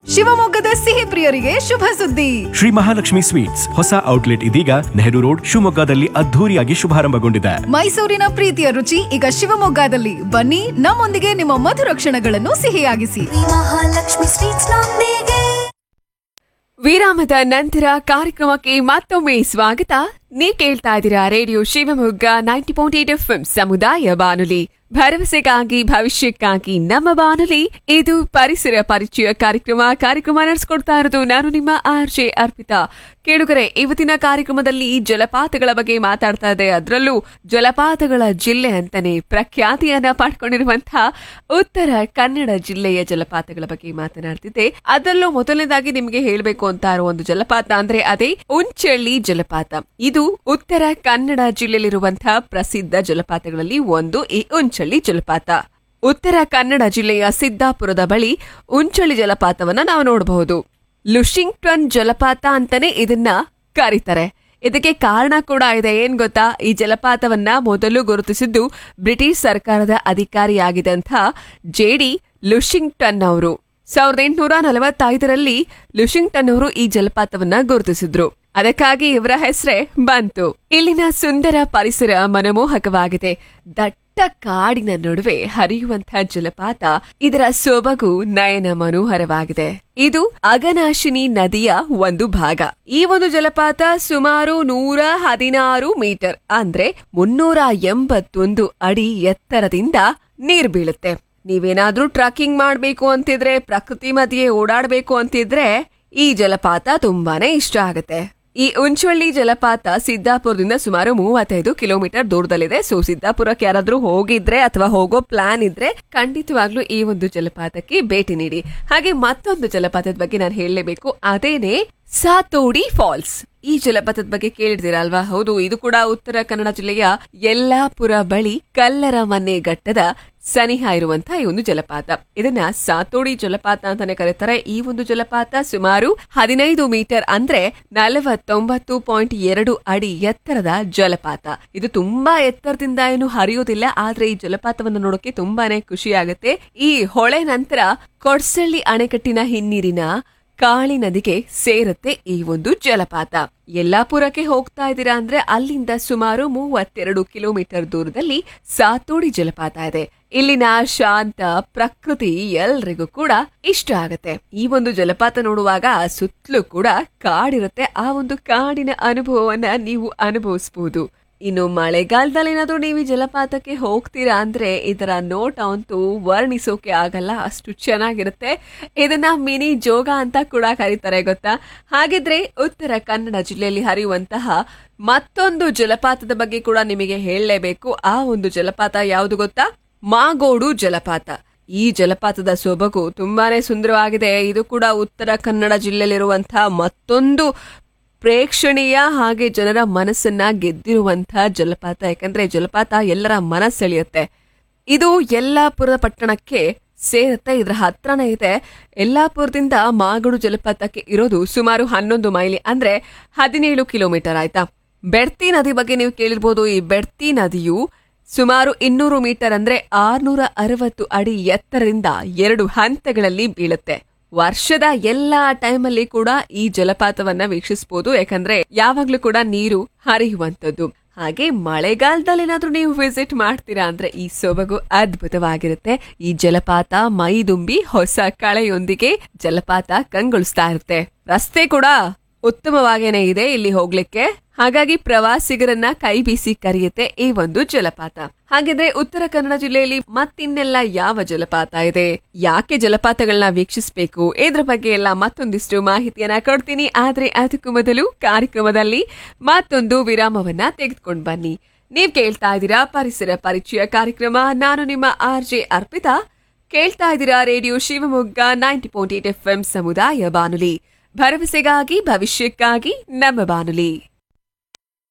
ಶಿವಮೊಗ್ಗದ ಸಿಹಿ ಪ್ರಿಯರಿಗೆ ಶುಭ ಸುದ್ದಿ ಶ್ರೀ ಮಹಾಲಕ್ಷ್ಮಿ ಸ್ವೀಟ್ಸ್ ಹೊಸ ಔಟ್ಲೆಟ್ ಇದೀಗ ನೆಹರು ರೋಡ್ ಶಿವಮೊಗ್ಗದಲ್ಲಿ ಅದ್ಧೂರಿಯಾಗಿ ಶುಭಾರಂಭಗೊಂಡಿದೆ ಮೈಸೂರಿನ ಪ್ರೀತಿಯ ರುಚಿ ಈಗ ಶಿವಮೊಗ್ಗದಲ್ಲಿ ಬನ್ನಿ ನಮ್ಮೊಂದಿಗೆ ನಿಮ್ಮ ಮಧುರ ಕ್ಷಣಗಳನ್ನು ಸಿಹಿಯಾಗಿಸಿ ಶ್ರೀ ಮಹಾಲಕ್ಷ್ಮಿ ಸ್ವೀಟ್ಸ್ ನೊಂದಿಗೆ ವಿರಾಮದ ನಂತರ ಕಾರ್ಯಕ್ರಮಕ್ಕೆ ಮತ್ತೊಮ್ಮೆ ಸ್ವಾಗತ ನೀವ್ ಕೇಳ್ತಾ ಇದ್ದೀರಾ radio Shivamogga ninety point eight F ಸಮುದಾಯ ಬಾನುಲಿ ಭರವಸೆಗಾಗಿ ಭವಿಷ್ಯಕ್ಕಾಗಿ ನಮ್ಮ ಬಾನುಲಿ ಇದು ಪರಿಸರ ಪರಿಚಯ ಕಾರ್ಯಕ್ರಮ ಕಾರ್ಯಕ್ರಮ ನಡೆಸ್ಕೊಡ್ತಾ ಇರೋದು ನಾನು ನಿಮ್ಮ ಆರ್ ಜೆ ಅರ್ಪಿತಾ ಕೇಳುಗರೆ ಇವತ್ತಿನ ಕಾರ್ಯಕ್ರಮದಲ್ಲಿ ಜಲಪಾತಗಳ ಬಗ್ಗೆ ಮಾತಾಡ್ತಾ ಇದೆ ಅದರಲ್ಲೂ ಜಲಪಾತಗಳ ಜಿಲ್ಲೆ ಅಂತಾನೆ ಪ್ರಖ್ಯಾತಿಯನ್ನ ಪಡ್ಕೊಂಡಿರುವಂತಹ ಉತ್ತರ ಕನ್ನಡ ಜಿಲ್ಲೆಯ ಜಲಪಾತಗಳ ಬಗ್ಗೆ ಮಾತನಾಡ್ತಿದ್ದೆ ಅದರಲ್ಲೂ ಮೊದಲನೇದಾಗಿ ನಿಮಗೆ ಹೇಳಬೇಕು ಅಂತ ಇರೋ ಒಂದು ಜಲಪಾತ ಅಂದ್ರೆ ಅದೇ ಉಂಚಳ್ಳಿ ಜಲಪಾತ ಇದು ಉತ್ತರ ಕನ್ನಡ ಜಿಲ್ಲೆಯಲ್ಲಿರುವಂತಹ ಪ್ರಸಿದ್ಧ ಜಲಪಾತಗಳಲ್ಲಿ ಒಂದು ಈ ಉಂಚಳ್ಳಿ ಜಲಪಾತ ಉತ್ತರ ಕನ್ನಡ ಜಿಲ್ಲೆಯ ಸಿದ್ದಾಪುರದ ಬಳಿ ಉಂಚಳ್ಳಿ ಜಲಪಾತವನ್ನ ನಾವು ನೋಡಬಹುದು ಲುಶಿಂಗ್ಟನ್ ಜಲಪಾತ ಅಂತಾನೆ ಇದನ್ನ ಕರೀತಾರೆ ಇದಕ್ಕೆ ಕಾರಣ ಕೂಡ ಇದೆ ಏನ್ ಗೊತ್ತಾ ಈ ಜಲಪಾತವನ್ನ ಮೊದಲು ಗುರುತಿಸಿದ್ದು ಬ್ರಿಟಿಷ್ ಸರ್ಕಾರದ ಅಧಿಕಾರಿಯಾಗಿದ್ದಂಥ ಜೆಡಿ ಲುಶಿಂಗ್ಟನ್ ಅವರು ಸಾವಿರದ ಎಂಟುನೂರ ನಲವತ್ತೈದರಲ್ಲಿ ಲುಶಿಂಗ್ಟನ್ ಅವರು ಈ ಜಲಪಾತವನ್ನ ಗುರುತಿಸಿದ್ರು ಅದಕ್ಕಾಗಿ ಇವರ ಹೆಸರೇ ಬಂತು ಇಲ್ಲಿನ ಸುಂದರ ಪರಿಸರ ಮನಮೋಹಕವಾಗಿದೆ ದಟ್ಟ ಕಾಡಿನ ನಡುವೆ ಹರಿಯುವಂತಹ ಜಲಪಾತ ಇದರ ಸೊಬಗು ನಯನ ಮನೋಹರವಾಗಿದೆ ಇದು ಅಗನಾಶಿನಿ ನದಿಯ ಒಂದು ಭಾಗ ಈ ಒಂದು ಜಲಪಾತ ಸುಮಾರು ನೂರ ಹದಿನಾರು ಮೀಟರ್ ಅಂದ್ರೆ ಮುನ್ನೂರ ಎಂಬತ್ತೊಂದು ಅಡಿ ಎತ್ತರದಿಂದ ನೀರ್ ಬೀಳುತ್ತೆ ನೀವೇನಾದ್ರೂ ಟ್ರಕ್ಕಿಂಗ್ ಮಾಡ್ಬೇಕು ಅಂತಿದ್ರೆ ಪ್ರಕೃತಿ ಮಧ್ಯೆ ಓಡಾಡ್ಬೇಕು ಅಂತಿದ್ರೆ ಈ ಜಲಪಾತ ತುಂಬಾನೇ ಇಷ್ಟ ಆಗುತ್ತೆ ಈ ಉಂಚವಳ್ಳಿ ಜಲಪಾತ ಸಿದ್ದಾಪುರದಿಂದ ಸುಮಾರು ಮೂವತ್ತೈದು ಕಿಲೋಮೀಟರ್ ದೂರದಲ್ಲಿದೆ ಸೊ ಸಿದ್ದಾಪುರಕ್ಕೆ ಯಾರಾದ್ರೂ ಹೋಗಿದ್ರೆ ಅಥವಾ ಹೋಗೋ ಪ್ಲಾನ್ ಇದ್ರೆ ಖಂಡಿತವಾಗ್ಲೂ ಈ ಒಂದು ಜಲಪಾತಕ್ಕೆ ಭೇಟಿ ನೀಡಿ ಹಾಗೆ ಮತ್ತೊಂದು ಜಲಪಾತದ ಬಗ್ಗೆ ನಾನು ಹೇಳಲೇಬೇಕು ಅದೇನೆ ಸಾತೋಡಿ ಫಾಲ್ಸ್ ಈ ಜಲಪಾತದ ಬಗ್ಗೆ ಕೇಳಿರ್ತೀರಲ್ವಾ ಹೌದು ಇದು ಕೂಡ ಉತ್ತರ ಕನ್ನಡ ಜಿಲ್ಲೆಯ ಯಲ್ಲಾಪುರ ಬಳಿ ಕಲ್ಲರ ಮನೆ ಘಟ್ಟದ ಸನಿಹ ಇರುವಂತಹ ಈ ಒಂದು ಜಲಪಾತ ಇದನ್ನ ಸಾತೋಡಿ ಜಲಪಾತ ಅಂತಾನೆ ಕರೀತಾರೆ ಈ ಒಂದು ಜಲಪಾತ ಸುಮಾರು ಹದಿನೈದು ಮೀಟರ್ ಅಂದ್ರೆ ನಲವತ್ತೊಂಬತ್ತು ಪಾಯಿಂಟ್ ಎರಡು ಅಡಿ ಎತ್ತರದ ಜಲಪಾತ ಇದು ತುಂಬಾ ಎತ್ತರದಿಂದ ಏನು ಹರಿಯೋದಿಲ್ಲ ಆದ್ರೆ ಈ ಜಲಪಾತವನ್ನು ನೋಡೋಕೆ ತುಂಬಾನೇ ಖುಷಿ ಆಗುತ್ತೆ ಈ ಹೊಳೆ ನಂತರ ಕೊಡ್ಸಳ್ಳಿ ಅಣೆಕಟ್ಟಿನ ಹಿನ್ನೀರಿನ ಕಾಳಿ ನದಿಗೆ ಸೇರುತ್ತೆ ಈ ಒಂದು ಜಲಪಾತ ಯಲ್ಲಾಪುರಕ್ಕೆ ಹೋಗ್ತಾ ಇದ್ದೀರಾ ಅಂದ್ರೆ ಅಲ್ಲಿಂದ ಸುಮಾರು ಮೂವತ್ತೆರಡು ಕಿಲೋಮೀಟರ್ ದೂರದಲ್ಲಿ ಸಾತೋಡಿ ಜಲಪಾತ ಇದೆ ಇಲ್ಲಿನ ಶಾಂತ ಪ್ರಕೃತಿ ಎಲ್ರಿಗೂ ಕೂಡ ಇಷ್ಟ ಆಗತ್ತೆ ಈ ಒಂದು ಜಲಪಾತ ನೋಡುವಾಗ ಸುತ್ತಲೂ ಕೂಡ ಕಾಡಿರುತ್ತೆ ಆ ಒಂದು ಕಾಡಿನ ಅನುಭವವನ್ನ ನೀವು ಅನುಭವಿಸಬಹುದು ಇನ್ನು ಮಳೆಗಾಲದಲ್ಲಿ ಏನಾದ್ರೂ ನೀವು ಈ ಜಲಪಾತಕ್ಕೆ ಹೋಗ್ತೀರಾ ಅಂದ್ರೆ ಇದರ ನೋಟ ಅಂತೂ ವರ್ಣಿಸೋಕೆ ಆಗಲ್ಲ ಅಷ್ಟು ಚೆನ್ನಾಗಿರುತ್ತೆ ಇದನ್ನ ಮಿನಿ ಜೋಗ ಅಂತ ಕೂಡ ಕರೀತಾರೆ ಗೊತ್ತಾ ಹಾಗಿದ್ರೆ ಉತ್ತರ ಕನ್ನಡ ಜಿಲ್ಲೆಯಲ್ಲಿ ಹರಿಯುವಂತಹ ಮತ್ತೊಂದು ಜಲಪಾತದ ಬಗ್ಗೆ ಕೂಡ ನಿಮಗೆ ಹೇಳಲೇಬೇಕು ಆ ಒಂದು ಜಲಪಾತ ಯಾವುದು ಗೊತ್ತಾ ಮಾಗೋಡು ಜಲಪಾತ ಈ ಜಲಪಾತದ ಸೊಬಗು ತುಂಬಾನೇ ಸುಂದರವಾಗಿದೆ ಇದು ಕೂಡ ಉತ್ತರ ಕನ್ನಡ ಜಿಲ್ಲೆಯಲ್ಲಿರುವಂತಹ ಮತ್ತೊಂದು ಪ್ರೇಕ್ಷಣೀಯ ಹಾಗೆ ಜನರ ಮನಸ್ಸನ್ನ ಗೆದ್ದಿರುವಂತಹ ಜಲಪಾತ ಯಾಕಂದ್ರೆ ಜಲಪಾತ ಎಲ್ಲರ ಮನಸ್ಸೆಳೆಯುತ್ತೆ ಇದು ಯಲ್ಲಾಪುರದ ಪಟ್ಟಣಕ್ಕೆ ಸೇರುತ್ತೆ ಇದರ ಹತ್ರನೇ ಇದೆ ಯಲ್ಲಾಪುರದಿಂದ ಮಾಗಡು ಜಲಪಾತಕ್ಕೆ ಇರೋದು ಸುಮಾರು ಹನ್ನೊಂದು ಮೈಲಿ ಅಂದ್ರೆ ಹದಿನೇಳು ಕಿಲೋಮೀಟರ್ ಆಯ್ತಾ ಬೆಡ್ತಿ ನದಿ ಬಗ್ಗೆ ನೀವು ಕೇಳಿರ್ಬೋದು ಈ ಬೆಡ್ತಿ ನದಿಯು ಸುಮಾರು ಇನ್ನೂರು ಮೀಟರ್ ಅಂದ್ರೆ ಆರ್ನೂರ ಅರವತ್ತು ಅಡಿ ಎತ್ತರದಿಂದ ಎರಡು ಹಂತಗಳಲ್ಲಿ ಬೀಳುತ್ತೆ ವರ್ಷದ ಎಲ್ಲಾ ಟೈಮಲ್ಲಿ ಕೂಡ ಈ ಜಲಪಾತವನ್ನ ವೀಕ್ಷಿಸಬಹುದು ಯಾಕಂದ್ರೆ ಯಾವಾಗ್ಲೂ ಕೂಡ ನೀರು ಹರಿಯುವಂತದ್ದು ಹಾಗೆ ಮಳೆಗಾಲದಲ್ಲಿ ಏನಾದ್ರೂ ನೀವು ವಿಸಿಟ್ ಮಾಡ್ತೀರಾ ಅಂದ್ರೆ ಈ ಸೊಬಗು ಅದ್ಭುತವಾಗಿರುತ್ತೆ ಈ ಜಲಪಾತ ಮೈದುಂಬಿ ಹೊಸ ಕಳೆಯೊಂದಿಗೆ ಜಲಪಾತ ಕಂಗೊಳಿಸ್ತಾ ಇರುತ್ತೆ ರಸ್ತೆ ಕೂಡ ಉತ್ತಮವಾಗೇನೆ ಇದೆ ಇಲ್ಲಿ ಹೋಗ್ಲಿಕ್ಕೆ ಹಾಗಾಗಿ ಪ್ರವಾಸಿಗರನ್ನ ಕೈ ಬೀಸಿ ಕರೆಯುತ್ತೆ ಈ ಒಂದು ಜಲಪಾತ ಹಾಗಿದ್ರೆ ಉತ್ತರ ಕನ್ನಡ ಜಿಲ್ಲೆಯಲ್ಲಿ ಮತ್ತಿನ್ನೆಲ್ಲ ಯಾವ ಜಲಪಾತ ಇದೆ ಯಾಕೆ ಜಲಪಾತಗಳನ್ನ ವೀಕ್ಷಿಸಬೇಕು ಇದ್ರ ಬಗ್ಗೆ ಎಲ್ಲ ಮತ್ತೊಂದಿಷ್ಟು ಮಾಹಿತಿಯನ್ನ ಕೊಡ್ತೀನಿ ಆದ್ರೆ ಅದಕ್ಕೂ ಮೊದಲು ಕಾರ್ಯಕ್ರಮದಲ್ಲಿ ಮತ್ತೊಂದು ವಿರಾಮವನ್ನ ತೆಗೆದುಕೊಂಡು ಬನ್ನಿ ನೀವ್ ಕೇಳ್ತಾ ಇದ್ದೀರಾ ಪರಿಸರ ಪರಿಚಯ ಕಾರ್ಯಕ್ರಮ ನಾನು ನಿಮ್ಮ ಆರ್ ಜೆ ಅರ್ಪಿತಾ ಕೇಳ್ತಾ ಇದ್ದೀರಾ radio Shivamogga ninety point eight F ಸಮುದಾಯ ಬಾನುಲಿ ಭರವಸೆಗಾಗಿ ಭವಿಷ್ಯಕ್ಕಾಗಿ ನಮ್ಮ ಬಾನುಲಿ